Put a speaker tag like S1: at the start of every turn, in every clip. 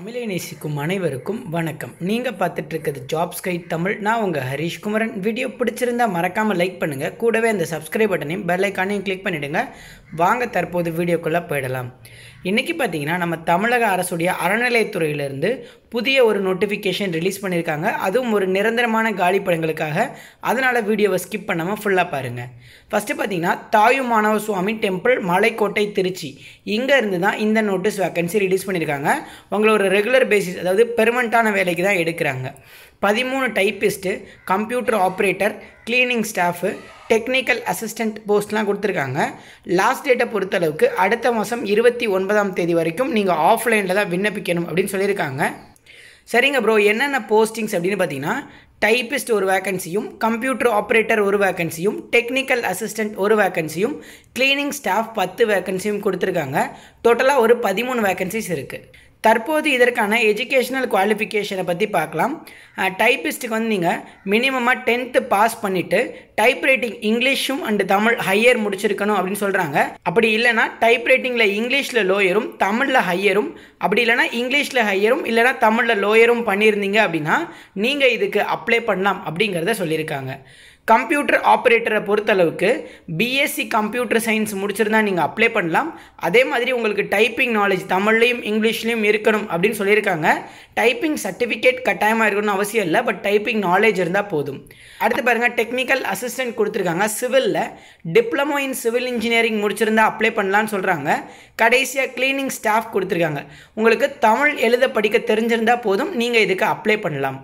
S1: தமிழை நேசிக்கும் அனைவருக்கும் வணக்கம் நீங்கள் பார்த்துட்டு இருக்கிறது ஜாப்ஸ் கைட் தமிழ் நான் உங்கள் ஹரிஷ் குமரன் வீடியோ பிடிச்சிருந்தா மறக்காமல் லைக் பண்ணுங்கள் கூடவே அந்த சப்ஸ்கிரைப் பட்டனையும் பெல் ஐக்கானையும் கிளிக் பண்ணிவிடுங்க வாங்க தற்போது வீடியோக்குள்ளே போயிடலாம் இன்றைக்கி பார்த்தீங்கன்னா நம்ம தமிழக அரசுடைய அறநிலையத்துறையிலிருந்து புதிய ஒரு நோட்டிஃபிகேஷன் ரிலீஸ் பண்ணியிருக்காங்க அதுவும் ஒரு நிரந்தரமான காலி படங்களுக்காக அதனால் வீடியோவை ஸ்கிப் பண்ணாமல் ஃபுல்லாக பாருங்கள் ஃபஸ்ட்டு பார்த்தீங்கன்னா தாயு மாணவ சுவாமி டெம்பிள் மலைக்கோட்டை திருச்சி இங்கே இருந்து தான் இந்த நோட்டீஸ் வேக்கன்சி ரிலீஸ் பண்ணியிருக்காங்க உங்களை ஒரு ரெகுலர் பேசிஸ் அதாவது பெர்மனண்ட்டான வேலைக்கு தான் எடுக்கிறாங்க பதிமூணு typist computer operator cleaning staff technical assistant போஸ்ட்லாம் கொடுத்துருக்காங்க லாஸ்ட் டேட்டை பொறுத்தளவுக்கு அடுத்த மாதம் இருபத்தி ஒன்பதாம் தேதி வரைக்கும் நீங்கள் ஆஃப்லைனில் தான் விண்ணப்பிக்கணும் அப்படின்னு சொல்லியிருக்காங்க சரிங்க ப்ரோ என்னென்ன போஸ்டிங்ஸ் அப்படின்னு பார்த்தீங்கன்னா டைப்பிஸ்ட் ஒரு வேக்கன்சியும் கம்ப்யூட்டர் ஆப்ரேட்டர் ஒரு வேக்கன்சியும் டெக்னிக்கல் அசிஸ்டண்ட் ஒரு வேக்கன்சியும் க்ளீனிங் ஸ்டாஃப் பத்து வேக்கன்சியும் கொடுத்துருக்காங்க டோட்டலாக ஒரு பதிமூணு வேக்கன்சிஸ் இருக்குது தற்போது இதற்கான எஜுகேஷனல் குவாலிஃபிகேஷனை பற்றி பார்க்கலாம் டைப்பிஸ்ட்டுக்கு வந்து நீங்கள் மினிமமாக டென்த்து பாஸ் பண்ணிவிட்டு டைப் ரைட்டிங் இங்கிலீஷும் அண்டு தமிழ் ஹையர் முடிச்சிருக்கணும் அப்படின்னு சொல்கிறாங்க அப்படி இல்லைனா டைப் ரைட்டிங்கில் இங்கிலீஷில் லோயரும் தமிழில் ஹையரும் அப்படி இல்லைனா இங்கிலீஷில் ஹையரும் இல்லைனா தமிழில் லோயரும் பண்ணியிருந்தீங்க அப்படின்னா நீங்கள் இதுக்கு அப்ளை பண்ணலாம் அப்படிங்கிறத சொல்லியிருக்காங்க கம்ப்யூட்டர் ஆப்ரேட்டரை பொறுத்தளவுக்கு பிஎஸ்சி கம்ப்யூட்டர் சயின்ஸ் முடிச்சிருந்தா நீங்கள் அப்ளை பண்ணலாம் அதே மாதிரி உங்களுக்கு டைப்பிங் நாலேஜ் தமிழ்லையும் இங்கிலீஷ்லையும் இருக்கணும் அப்படின்னு சொல்லியிருக்காங்க டைப்பிங் சர்டிஃபிகேட் கட்டாயமாக இருக்கணும்னு அவசியம் இல்லை பட் டைப்பிங் நாலேஜ் இருந்தால் போதும் அடுத்து பாருங்கள் டெக்னிக்கல் அசிஸ்டன்ட் கொடுத்துருக்காங்க சிவிலில் டிப்ளமோ இன் சிவில் இன்ஜினியரிங் முடிச்சிருந்தா அப்ளை பண்ணலான்னு சொல்கிறாங்க கடைசியாக க்ளீனிங் ஸ்டாஃப் கொடுத்துருக்காங்க உங்களுக்கு தமிழ் எழுத படிக்க தெரிஞ்சிருந்தால் போதும் நீங்கள் இதுக்கு அப்ளை பண்ணலாம்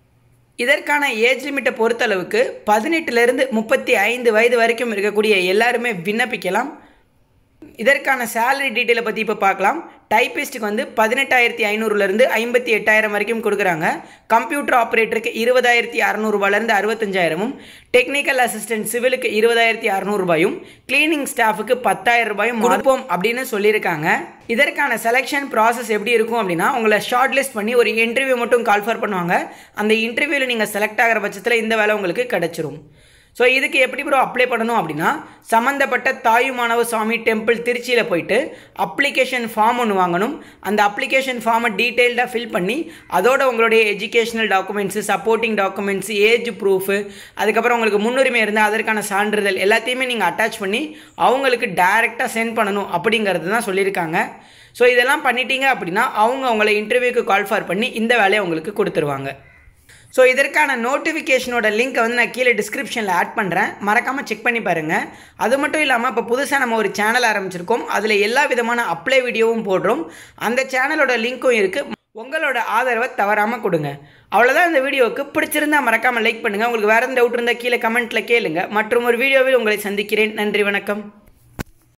S1: இதற்கான ஏஜ் லிமிட்டை பொறுத்தளவுக்கு பதினெட்டுலேருந்து முப்பத்தி ஐந்து வயது வரைக்கும் இருக்கக்கூடிய எல்லாருமே விண்ணப்பிக்கலாம் இதற்கான சேலரி டீட்டெயிலை பற்றி இப்போ பார்க்கலாம் டைப்பிஸ்ட்டுக்கு வந்து பதினெட்டாயிரத்தி ஐநூறுலேருந்து ஐம்பத்தி எட்டாயிரம் வரைக்கும் கொடுக்குறாங்க கம்ப்யூட்டர் ஆப்ரேட்டருக்கு இருபதாயிரத்தி அறநூறுபாலேருந்து அறுபத்தஞ்சாயிரமும் டெக்னிக்கல் அசிஸ்டன்ட் சிவிலுக்கு இருபதாயிரத்தி அறநூறுபாயும் கிளீனிங் ஸ்டாஃபுக்கு பத்தாயிரம் ரூபாயும் கொடுப்போம் அப்படின்னு சொல்லியிருக்காங்க இதற்கான செலெக்ஷன் ப்ராசஸ் எப்படி இருக்கும் அப்படின்னா உங்களை ஷார்ட் லிஸ்ட் பண்ணி ஒரு இன்டர்வியூ மட்டும் கால்ஃபர் பண்ணுவாங்க அந்த இன்டர்வியூவில் நீங்கள் செலக்ட் ஆகிற பட்சத்தில் இந்த வேலை உங்களுக்கு கிடச்சிரும் ஸோ இதுக்கு எப்படி ப்ரோ அப்ளை பண்ணணும் அப்படின்னா சம்மந்தப்பட்ட தாயு மாணவ சுவாமி டெம்பிள் திருச்சியில் போயிட்டு அப்ளிகேஷன் ஃபார்ம் ஒன்று வாங்கணும் அந்த அப்ளிகேஷன் ஃபார்மை டீட்டெயில்டாக ஃபில் பண்ணி அதோட உங்களுடைய educational documents supporting documents age proof அதுக்கப்புறம் உங்களுக்கு முன்னுரிமை இருந்தால் அதற்கான சான்றிதழ் எல்லாத்தையுமே நீங்கள் அட்டாச் பண்ணி அவங்களுக்கு டைரெக்டாக சென்ட் பண்ணணும் அப்படிங்கிறது தான் சொல்லியிருக்காங்க ஸோ இதெல்லாம் பண்ணிட்டீங்க அப்படின்னா அவங்க உங்களை இன்டர்வியூக்கு கால் ஃபார் பண்ணி இந்த வேலையை உங்களுக்கு கொடுத்துருவாங்க ஸோ இதற்கான நோட்டிஃபிகேஷனோட லிங்க்கை வந்து நான் கீழே டிஸ்கிரிப்ஷனில் ஆட் பண்ணுறேன் மறக்காமல் செக் பண்ணி பாருங்கள் அது மட்டும் இல்லாமல் இப்போ புதுசாக நம்ம ஒரு சேனல் ஆரம்பிச்சிருக்கோம் அதில் எல்லா விதமான அப்ளை வீடியோவும் போடுறோம் அந்த சேனலோட லிங்க்கும் இருக்குது உங்களோட ஆதரவை தவறாமல் கொடுங்க அவ்வளோதான் இந்த வீடியோவுக்கு பிடிச்சிருந்தா மறக்காமல் லைக் பண்ணுங்கள் உங்களுக்கு வேறு எந்த டவுட் இருந்தால் கீழே கமெண்ட்டில் கேளுங்க மற்றும் ஒரு வீடியோவில் உங்களை சந்திக்கிறேன் நன்றி வணக்கம்